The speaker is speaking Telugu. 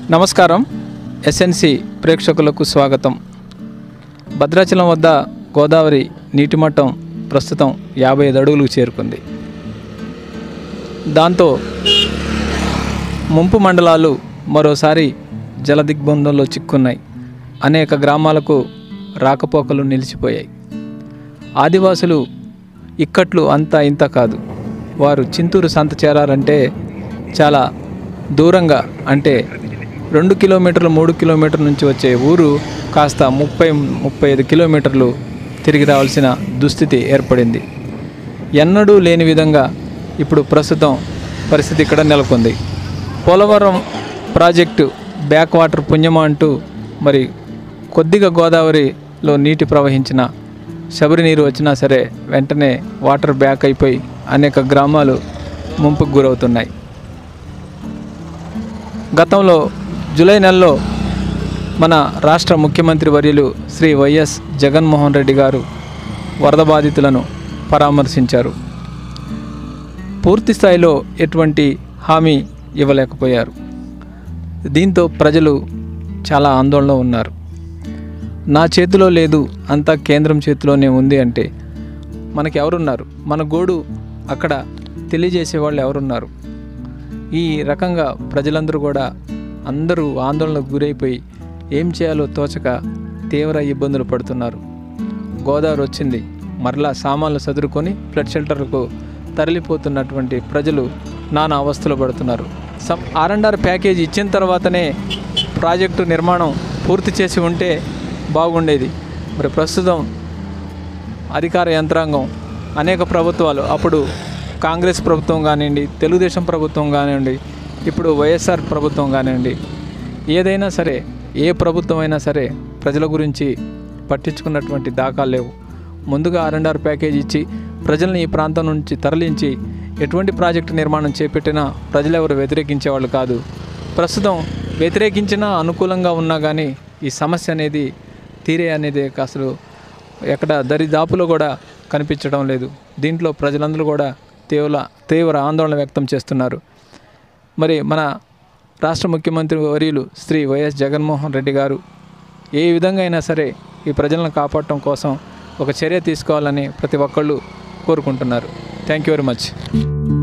నమస్కారం ఎస్ఎన్సి ప్రేక్షకులకు స్వాగతం భద్రాచలం వద్ద గోదావరి నీటి మట్టం ప్రస్తుతం యాభై ఐదు అడుగులకు చేరుకుంది దాంతో ముంపు మండలాలు మరోసారి జలదిగ్బంధంలో చిక్కున్నాయి అనేక గ్రామాలకు రాకపోకలు నిలిచిపోయాయి ఆదివాసులు ఇక్కట్లు అంతా ఇంత కాదు వారు చింతూరు సంత చేరారంటే చాలా దూరంగా అంటే రెండు కిలోమీటర్లు మూడు కిలోమీటర్ల నుంచి వచ్చే ఊరు కాస్త ముప్పై ముప్పై ఐదు కిలోమీటర్లు తిరిగి రావాల్సిన దుస్థితి ఏర్పడింది ఎన్నడూ లేని విధంగా ఇప్పుడు ప్రస్తుతం పరిస్థితి ఇక్కడ నెలకొంది పోలవరం ప్రాజెక్టు బ్యాక్ వాటర్ పుణ్యమా అంటూ మరి కొద్దిగా గోదావరిలో నీటి ప్రవహించిన శబరి నీరు వచ్చినా సరే వెంటనే వాటర్ బ్యాక్ అయిపోయి అనేక గ్రామాలు ముంపుకు గురవుతున్నాయి గతంలో జూలై నెలలో మన రాష్ట్ర ముఖ్యమంత్రి వర్యులు శ్రీ వైఎస్ జగన్మోహన్ రెడ్డి గారు వరద బాధితులను పరామర్శించారు పూర్తి స్థాయిలో ఎటువంటి హామీ ఇవ్వలేకపోయారు దీంతో ప్రజలు చాలా ఆందోళనలో ఉన్నారు నా చేతిలో లేదు అంతా కేంద్రం చేతిలోనే ఉంది అంటే మనకి ఎవరున్నారు మన గోడు అక్కడ తెలియజేసే వాళ్ళు ఎవరున్నారు ఈ రకంగా ప్రజలందరూ కూడా అందరూ ఆందోళనకు గురైపోయి ఏం చేయాలో తోచక తీవ్ర ఇబ్బందులు పడుతున్నారు గోదావరి వచ్చింది మరలా సామాన్లు సదురుకొని ఫ్లడ్ షెల్టర్లకు తరలిపోతున్నటువంటి ప్రజలు నానా అవస్థలు పడుతున్నారు సమ్ ఆర్ అండ్ ఆర్ ప్యాకేజ్ ఇచ్చిన తర్వాతనే ప్రాజెక్టు నిర్మాణం పూర్తి చేసి ఉంటే బాగుండేది మరి ప్రస్తుతం అధికార యంత్రాంగం అనేక ప్రభుత్వాలు అప్పుడు కాంగ్రెస్ ప్రభుత్వం కానివ్వండి తెలుగుదేశం ప్రభుత్వం కానివ్వండి ఇప్పుడు వైఎస్ఆర్ ప్రభుత్వం కానివ్వండి ఏదైనా సరే ఏ ప్రభుత్వం అయినా సరే ప్రజల గురించి పట్టించుకున్నటువంటి దాఖలు లేవు ముందుగా ఆర్ అండ్ ఆర్ ప్యాకేజ్ ఇచ్చి ప్రజల్ని ఈ ప్రాంతం నుంచి తరలించి ఎటువంటి ప్రాజెక్టు నిర్మాణం చేపట్టినా ప్రజలు ఎవరు వ్యతిరేకించేవాళ్ళు కాదు ప్రస్తుతం వ్యతిరేకించినా అనుకూలంగా ఉన్నా కానీ ఈ సమస్య అనేది తీరే అనేది అసలు ఎక్కడ దరిదాపులో కూడా కనిపించడం లేదు దీంట్లో ప్రజలందరూ కూడా తీవ్ర తీవ్ర ఆందోళన వ్యక్తం చేస్తున్నారు మరి మన రాష్ట్ర ముఖ్యమంత్రి వర్యులు శ్రీ వైఎస్ జగన్మోహన్ రెడ్డి గారు ఏ విధంగా అయినా సరే ఈ ప్రజలను కాపాడటం కోసం ఒక చర్య తీసుకోవాలని ప్రతి ఒక్కళ్ళు కోరుకుంటున్నారు థ్యాంక్ యూ వెరీ మచ్